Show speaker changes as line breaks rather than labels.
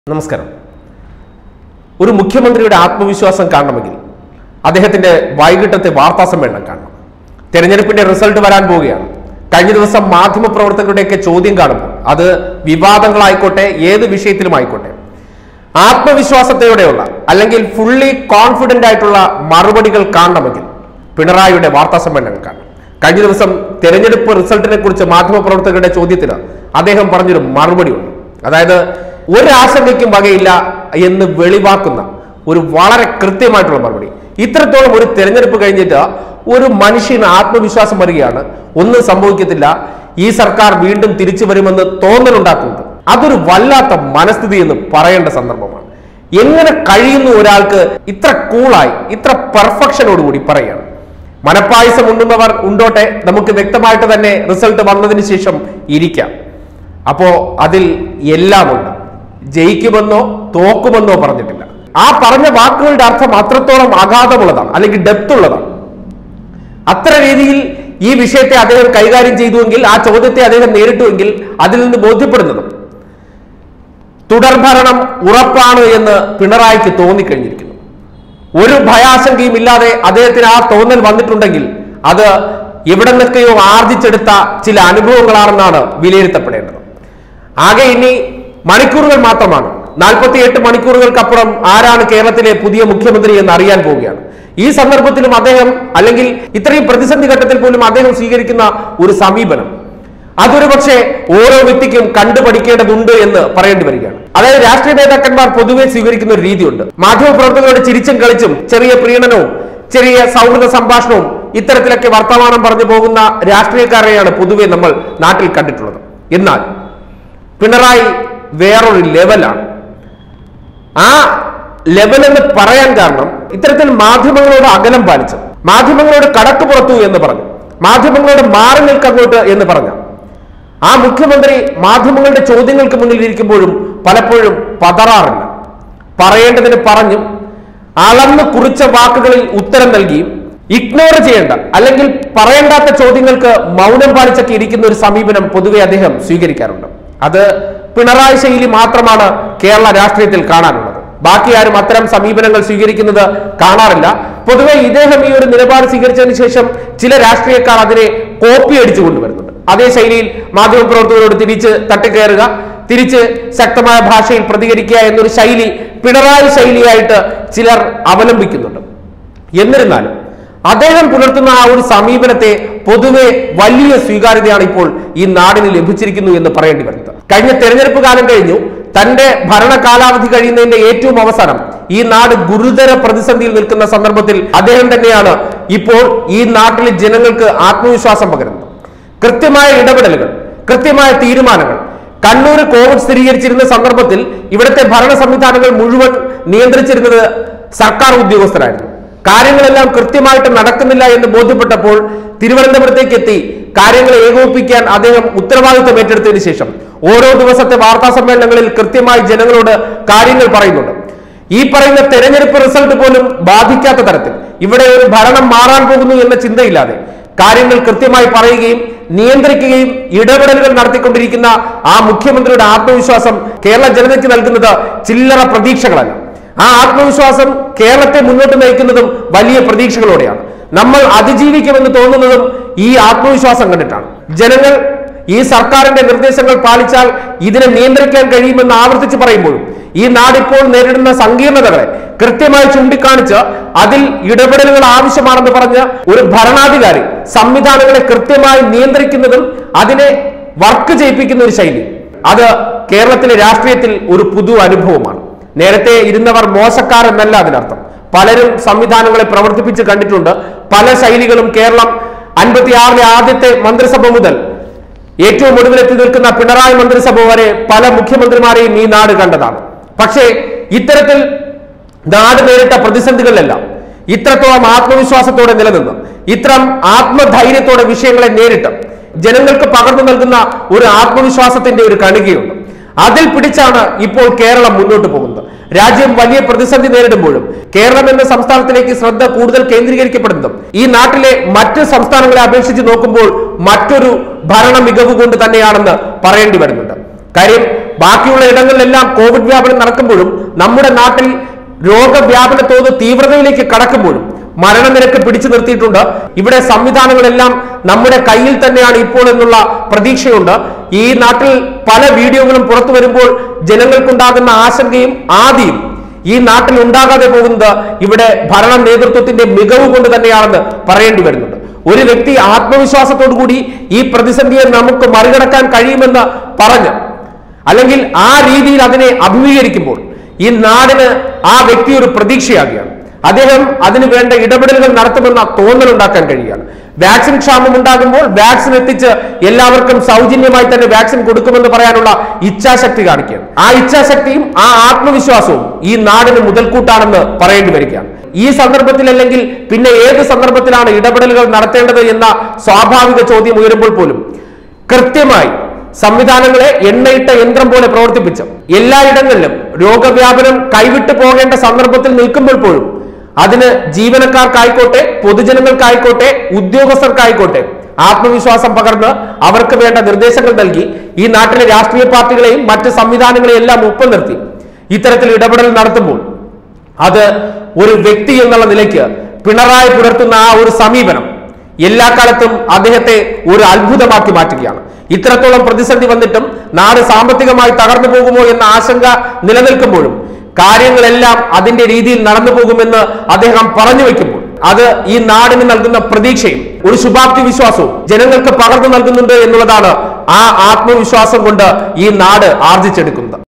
നമസ്കാരം ഒരു മുഖ്യമന്ത്രിയുടെ ആത്മവിശ്വാസം കാണണമെങ്കിൽ അദ്ദേഹത്തിന്റെ വൈകിട്ടത്തെ വാർത്താ സമ്മേളനം കാണണം തെരഞ്ഞെടുപ്പിന്റെ റിസൾട്ട് വരാൻ പോവുകയാണ് കഴിഞ്ഞ ദിവസം മാധ്യമപ്രവർത്തകരുടെയൊക്കെ ചോദ്യം കാണുമ്പോൾ അത് വിവാദങ്ങളായിക്കോട്ടെ ഏത് വിഷയത്തിലും ആയിക്കോട്ടെ ആത്മവിശ്വാസത്തോടെയുള്ള അല്ലെങ്കിൽ ഫുള്ളി കോൺഫിഡന്റ് ആയിട്ടുള്ള മറുപടികൾ കാണണമെങ്കിൽ പിണറായിയുടെ വാർത്താ സമ്മേളനം കാണണം കഴിഞ്ഞ ദിവസം തെരഞ്ഞെടുപ്പ് റിസൾട്ടിനെ കുറിച്ച് മാധ്യമപ്രവർത്തകരുടെ ചോദ്യത്തിന് അദ്ദേഹം പറഞ്ഞൊരു മറുപടി ഉണ്ട് അതായത് ഒരാശങ്കയ്ക്കും വകയില്ല എന്ന് വെളിവാക്കുന്ന ഒരു വളരെ കൃത്യമായിട്ടുള്ള മറുപടി ഇത്രത്തോളം ഒരു തെരഞ്ഞെടുപ്പ് കഴിഞ്ഞിട്ട് ഒരു മനുഷ്യന് ആത്മവിശ്വാസം വരികയാണ് ഒന്നും സംഭവിക്കത്തില്ല ഈ സർക്കാർ വീണ്ടും തിരിച്ചു വരുമെന്ന് തോന്നലുണ്ടാക്കുന്നുണ്ട് അതൊരു വല്ലാത്ത മനസ്ഥിതി എന്ന് പറയേണ്ട സന്ദർഭമാണ് എങ്ങനെ കഴിയുന്നു ഒരാൾക്ക് ഇത്ര കൂളായി ഇത്ര പെർഫെക്ഷനോടുകൂടി പറയുകയാണ് മനപ്പായസം ഉണ്ണുന്നവർ ഉണ്ടോട്ടെ നമുക്ക് വ്യക്തമായിട്ട് തന്നെ റിസൾട്ട് വന്നതിന് ശേഷം ഇരിക്കാം അപ്പോ അതിൽ എല്ലാമുണ്ട് ജയിക്കുമെന്നോ തോക്കുമെന്നോ പറഞ്ഞിട്ടില്ല ആ പറഞ്ഞ വാക്കുകളുടെ അർത്ഥം അത്രത്തോളം അഗാധമുള്ളതാണ് അല്ലെങ്കിൽ ഡെപ്ത് ഉള്ളതാണ് അത്ര രീതിയിൽ ഈ വിഷയത്തെ അദ്ദേഹം കൈകാര്യം ചെയ്തുവെങ്കിൽ ആ ചോദ്യത്തെ അദ്ദേഹം നേരിട്ടുവെങ്കിൽ അതിൽ നിന്ന് ബോധ്യപ്പെടുന്നതും തുടർഭരണം ഉറപ്പാണ് എന്ന് പിണറായിക്ക് തോന്നിക്കഴിഞ്ഞിരിക്കുന്നു ഒരു ഭയാശങ്കയും ഇല്ലാതെ അദ്ദേഹത്തിന് ആ തോന്നൽ വന്നിട്ടുണ്ടെങ്കിൽ അത് എവിടെ നിന്നൊക്കെയോ ആർജിച്ചെടുത്ത ചില അനുഭവങ്ങളാണെന്നാണ് വിലയിരുത്തപ്പെടേണ്ടത് ആകെ ഇനി മണിക്കൂറുകൾ മാത്രമാണ് നാൽപ്പത്തി എട്ട് മണിക്കൂറുകൾക്കപ്പുറം ആരാണ് കേരളത്തിലെ പുതിയ മുഖ്യമന്ത്രി എന്ന് അറിയാൻ പോവുകയാണ് ഈ സന്ദർഭത്തിലും അദ്ദേഹം അല്ലെങ്കിൽ ഇത്രയും പ്രതിസന്ധി ഘട്ടത്തിൽ പോലും അദ്ദേഹം സ്വീകരിക്കുന്ന ഒരു സമീപനം അതൊരു പക്ഷേ ഓരോ വ്യക്തിക്കും കണ്ടുപഠിക്കേണ്ടതുണ്ട് എന്ന് പറയേണ്ടി വരികയാണ് അതായത് രാഷ്ട്രീയ നേതാക്കന്മാർ പൊതുവെ സ്വീകരിക്കുന്ന ഒരു രീതിയുണ്ട് മാധ്യമപ്രവർത്തകരോട് ചിരിച്ചും കളിച്ചും ചെറിയ പ്രീണനവും ചെറിയ സൗഹൃദ സംഭാഷണവും ഇത്തരത്തിലൊക്കെ വർത്തമാനം പറഞ്ഞു പോകുന്ന രാഷ്ട്രീയക്കാരെയാണ് പൊതുവെ നമ്മൾ നാട്ടിൽ കണ്ടിട്ടുള്ളത് എന്നാൽ പിണറായി വേറൊരു ലെവലാണ് ആ ലെവൽ എന്ന് പറയാൻ കാരണം ഇത്തരത്തിൽ മാധ്യമങ്ങളോട് അകലം പാലിച്ചു മാധ്യമങ്ങളോട് കടക്ക് പുറത്തു എന്ന് പറഞ്ഞു മാധ്യമങ്ങളോട് മാറി നിൽക്കങ്ങോട്ട് എന്ന് പറഞ്ഞു ആ മുഖ്യമന്ത്രി മാധ്യമങ്ങളുടെ ചോദ്യങ്ങൾക്ക് മുന്നിൽ ഇരിക്കുമ്പോഴും പലപ്പോഴും പതറാറില്ല പറയേണ്ടതിന് പറഞ്ഞും അളന്ന് കുറിച്ച വാക്കുകളിൽ ഉത്തരം നൽകിയും ഇഗ്നോർ ചെയ്യേണ്ട അല്ലെങ്കിൽ പറയേണ്ടാത്ത ചോദ്യങ്ങൾക്ക് മൗനം പാലിച്ചൊക്കെ ഇരിക്കുന്ന ഒരു സമീപനം പൊതുവെ അദ്ദേഹം സ്വീകരിക്കാറുണ്ട് അത് പിണറായി ശൈലി മാത്രമാണ് കേരള രാഷ്ട്രീയത്തിൽ കാണാനുള്ളത് ബാക്കി ആരും അത്തരം സമീപനങ്ങൾ സ്വീകരിക്കുന്നത് കാണാറില്ല പൊതുവെ ഇദ്ദേഹം ഈ ഒരു നിലപാട് സ്വീകരിച്ചതിന് ശേഷം ചില രാഷ്ട്രീയക്കാർ അതിനെ കോപ്പി അടിച്ചു കൊണ്ടുവരുന്നുണ്ട് അതേ ശൈലിയിൽ മാധ്യമപ്രവർത്തകരോട് തിരിച്ച് തട്ടിക്കയറുക തിരിച്ച് ശക്തമായ ഭാഷയിൽ പ്രതികരിക്കുക എന്നൊരു ശൈലി പിണറായി ശൈലിയായിട്ട് ചിലർ അവലംബിക്കുന്നുണ്ട് എന്നിരുന്നാലും അദ്ദേഹം പുലർത്തുന്ന ആ ഒരു സമീപനത്തെ പൊതുവെ വലിയ സ്വീകാര്യതയാണ് ഇപ്പോൾ ഈ നാടിന് ലഭിച്ചിരിക്കുന്നു എന്ന് പറയേണ്ടി വരുന്നത് കഴിഞ്ഞ തെരഞ്ഞെടുപ്പ് കാലം കഴിഞ്ഞു തന്റെ ഭരണ കാലാവധി കഴിയുന്നതിന്റെ ഏറ്റവും അവസാനം ഈ നാട് ഗുരുതര പ്രതിസന്ധിയിൽ നിൽക്കുന്ന സന്ദർഭത്തിൽ അദ്ദേഹം തന്നെയാണ് ഇപ്പോൾ ഈ നാട്ടിലെ ജനങ്ങൾക്ക് ആത്മവിശ്വാസം പകരുന്നത് കൃത്യമായ ഇടപെടലുകൾ കൃത്യമായ തീരുമാനങ്ങൾ കണ്ണൂർ കോവിഡ് സ്ഥിരീകരിച്ചിരുന്ന സന്ദർഭത്തിൽ ഇവിടുത്തെ ഭരണ സംവിധാനങ്ങൾ മുഴുവൻ നിയന്ത്രിച്ചിരുന്നത് സർക്കാർ ഉദ്യോഗസ്ഥരായിരുന്നു കാര്യങ്ങളെല്ലാം കൃത്യമായിട്ട് നടക്കുന്നില്ല എന്ന് ബോധ്യപ്പെട്ടപ്പോൾ തിരുവനന്തപുരത്തേക്ക് എത്തി കാര്യങ്ങൾ ഏകോപിപ്പിക്കാൻ അദ്ദേഹം ഉത്തരവാദിത്വം ഏറ്റെടുത്തതിന് ശേഷം ഓരോ ദിവസത്തെ വാർത്താ സമ്മേളനങ്ങളിൽ കൃത്യമായി ജനങ്ങളോട് കാര്യങ്ങൾ പറയുന്നുണ്ട് ഈ പറയുന്ന തെരഞ്ഞെടുപ്പ് റിസൾട്ട് പോലും ബാധിക്കാത്ത തരത്തിൽ ഇവിടെ ഒരു ഭരണം മാറാൻ പോകുന്നു എന്ന ചിന്തയില്ലാതെ കാര്യങ്ങൾ കൃത്യമായി പറയുകയും നിയന്ത്രിക്കുകയും ഇടപെടലുകൾ നടത്തിക്കൊണ്ടിരിക്കുന്ന ആ മുഖ്യമന്ത്രിയുടെ ആത്മവിശ്വാസം കേരള ജനതയ്ക്ക് നൽകുന്നത് ചില്ലറ പ്രതീക്ഷകളല്ല ആ ആത്മവിശ്വാസം കേരളത്തെ മുന്നോട്ട് നയിക്കുന്നതും വലിയ പ്രതീക്ഷകളോടെയാണ് നമ്മൾ അതിജീവിക്കുമെന്ന് തോന്നുന്നതും ഈ ആത്മവിശ്വാസം കണ്ടിട്ടാണ് ജനങ്ങൾ ഈ സർക്കാരിന്റെ നിർദ്ദേശങ്ങൾ പാലിച്ചാൽ ഇതിനെ നിയന്ത്രിക്കാൻ കഴിയുമെന്ന് ആവർത്തിച്ച് പറയുമ്പോഴും ഈ നാടിപ്പോൾ നേരിടുന്ന സങ്കീർണതകളെ കൃത്യമായി ചൂണ്ടിക്കാണിച്ച് അതിൽ ഇടപെടലുകൾ ആവശ്യമാണെന്ന് പറഞ്ഞ് ഒരു ഭരണാധികാരി സംവിധാനങ്ങളെ കൃത്യമായി നിയന്ത്രിക്കുന്നതും അതിനെ വർക്ക് ചെയ്യിപ്പിക്കുന്ന ഒരു ശൈലി അത് കേരളത്തിലെ രാഷ്ട്രീയത്തിൽ ഒരു പുതു അനുഭവമാണ് നേരത്തെ ഇരുന്നവർ മോശക്കാരെന്നല്ല അതിനർത്ഥം പലരും സംവിധാനങ്ങളെ പ്രവർത്തിപ്പിച്ച് കണ്ടിട്ടുണ്ട് പല ശൈലികളും കേരളം അൻപത്തിയാറിലെ ആദ്യത്തെ മന്ത്രിസഭ മുതൽ ഏറ്റവും ഒടുവിലെത്തി നിൽക്കുന്ന പിണറായി മന്ത്രിസഭ വരെ പല മുഖ്യമന്ത്രിമാരെയും ഈ നാട് കണ്ടതാണ് പക്ഷേ ഇത്തരത്തിൽ നാട് നേരിട്ട പ്രതിസന്ധികളിലെല്ലാം ഇത്രത്തോളം ആത്മവിശ്വാസത്തോടെ നിലനിന്ന് ഇത്തരം ആത്മധൈര്യത്തോടെ വിഷയങ്ങളെ നേരിട്ട് ജനങ്ങൾക്ക് പകർന്നു നൽകുന്ന ഒരു ആത്മവിശ്വാസത്തിന്റെ ഒരു കണികയുണ്ട് അതിൽ പിടിച്ചാണ് ഇപ്പോൾ കേരളം മുന്നോട്ട് പോകുന്നത് രാജ്യം വലിയ പ്രതിസന്ധി നേരിടുമ്പോഴും കേരളം എന്ന സംസ്ഥാനത്തിലേക്ക് ശ്രദ്ധ കൂടുതൽ കേന്ദ്രീകരിക്കപ്പെടുന്നതും ഈ നാട്ടിലെ മറ്റ് സംസ്ഥാനങ്ങളെ അപേക്ഷിച്ച് നോക്കുമ്പോൾ മറ്റൊരു ഭരണ മികവ് കൊണ്ട് തന്നെയാണെന്ന് പറയേണ്ടി വരുന്നുണ്ട് കാര്യം ബാക്കിയുള്ള ഇടങ്ങളിലെല്ലാം കോവിഡ് വ്യാപനം നടക്കുമ്പോഴും നമ്മുടെ നാട്ടിൽ രോഗവ്യാപന തോത് തീവ്രതയിലേക്ക് കടക്കുമ്പോഴും മരണനിരക്ക് പിടിച്ചു നിർത്തിയിട്ടുണ്ട് ഇവിടെ സംവിധാനങ്ങളെല്ലാം നമ്മുടെ കയ്യിൽ തന്നെയാണ് ഇപ്പോൾ എന്നുള്ള പ്രതീക്ഷയുണ്ട് ഈ നാട്ടിൽ പല വീഡിയോകളും പുറത്തു വരുമ്പോൾ ജനങ്ങൾക്കുണ്ടാകുന്ന ആശങ്കയും ആദിയും ഈ നാട്ടിൽ ഉണ്ടാകാതെ പോകുന്നത് ഇവിടെ ഭരണ നേതൃത്വത്തിന്റെ മികവ് കൊണ്ട് തന്നെയാണെന്ന് പറയേണ്ടി വരുന്നുണ്ട് ഒരു വ്യക്തി ആത്മവിശ്വാസത്തോടു കൂടി ഈ പ്രതിസന്ധിയെ നമുക്ക് മറികടക്കാൻ കഴിയുമെന്ന് പറഞ്ഞ് അല്ലെങ്കിൽ ആ രീതിയിൽ അതിനെ അഭിമുഖീകരിക്കുമ്പോൾ ഈ നാടിന് ആ വ്യക്തി ഒരു പ്രതീക്ഷയാകുകയാണ് അദ്ദേഹം അതിന് വേണ്ട ഇടപെടലുകൾ നടത്തുമെന്ന തോന്നൽ ഉണ്ടാക്കാൻ കഴിയുകയാണ് വാക്സിൻ ക്ഷാമം ഉണ്ടാകുമ്പോൾ വാക്സിൻ എത്തിച്ച് എല്ലാവർക്കും സൗജന്യമായി തന്നെ വാക്സിൻ കൊടുക്കുമെന്ന് പറയാനുള്ള ഇച്ഛാശക്തി കാണിക്കുകയാണ് ആ ഇച്ഛാശക്തിയും ആ ആത്മവിശ്വാസവും ഈ നാടിന് മുതൽക്കൂട്ടാണെന്ന് പറയേണ്ടി വരികയാണ് ഈ സന്ദർഭത്തിൽ അല്ലെങ്കിൽ പിന്നെ ഏത് സന്ദർഭത്തിലാണ് ഇടപെടലുകൾ നടത്തേണ്ടത് എന്ന സ്വാഭാവിക ചോദ്യം ഉയരുമ്പോൾ പോലും കൃത്യമായി സംവിധാനങ്ങളെ എണ്ണയിട്ട യന്ത്രം പോലെ പ്രവർത്തിപ്പിച്ച് എല്ലായിടങ്ങളിലും രോഗവ്യാപനം കൈവിട്ടു പോകേണ്ട സന്ദർഭത്തിൽ നിൽക്കുമ്പോൾ പോലും അതിന് ജീവനക്കാർക്കായിക്കോട്ടെ പൊതുജനങ്ങൾക്കായിക്കോട്ടെ ഉദ്യോഗസ്ഥർക്കായിക്കോട്ടെ ആത്മവിശ്വാസം പകർന്ന് അവർക്ക് വേണ്ട നിർദ്ദേശങ്ങൾ നൽകി ഈ നാട്ടിലെ രാഷ്ട്രീയ പാർട്ടികളെയും മറ്റ് സംവിധാനങ്ങളെയും എല്ലാം ഒപ്പം നിർത്തി ഇത്തരത്തിൽ ഇടപെടൽ നടത്തുമ്പോൾ അത് ഒരു വ്യക്തി എന്നുള്ള നിലയ്ക്ക് പിണറായി പുലർത്തുന്ന ആ ഒരു സമീപനം എല്ലാ കാലത്തും അദ്ദേഹത്തെ ഒരു അത്ഭുതമാക്കി മാറ്റുകയാണ് ഇത്രത്തോളം പ്രതിസന്ധി വന്നിട്ടും നാട് സാമ്പത്തികമായി തകർന്നു പോകുമോ എന്ന ആശങ്ക നിലനിൽക്കുമ്പോഴും കാര്യങ്ങളെല്ലാം അതിന്റെ രീതിയിൽ നടന്നു പോകുമെന്ന് അദ്ദേഹം പറഞ്ഞു വെക്കുമ്പോൾ അത് ഈ നാടിന് നൽകുന്ന പ്രതീക്ഷയും ഒരു ശുഭാപ്തി വിശ്വാസവും ജനങ്ങൾക്ക് പകർന്നു നൽകുന്നുണ്ട് എന്നുള്ളതാണ് ആ ആത്മവിശ്വാസം കൊണ്ട് ഈ നാട് ആർജിച്ചെടുക്കുന്നത്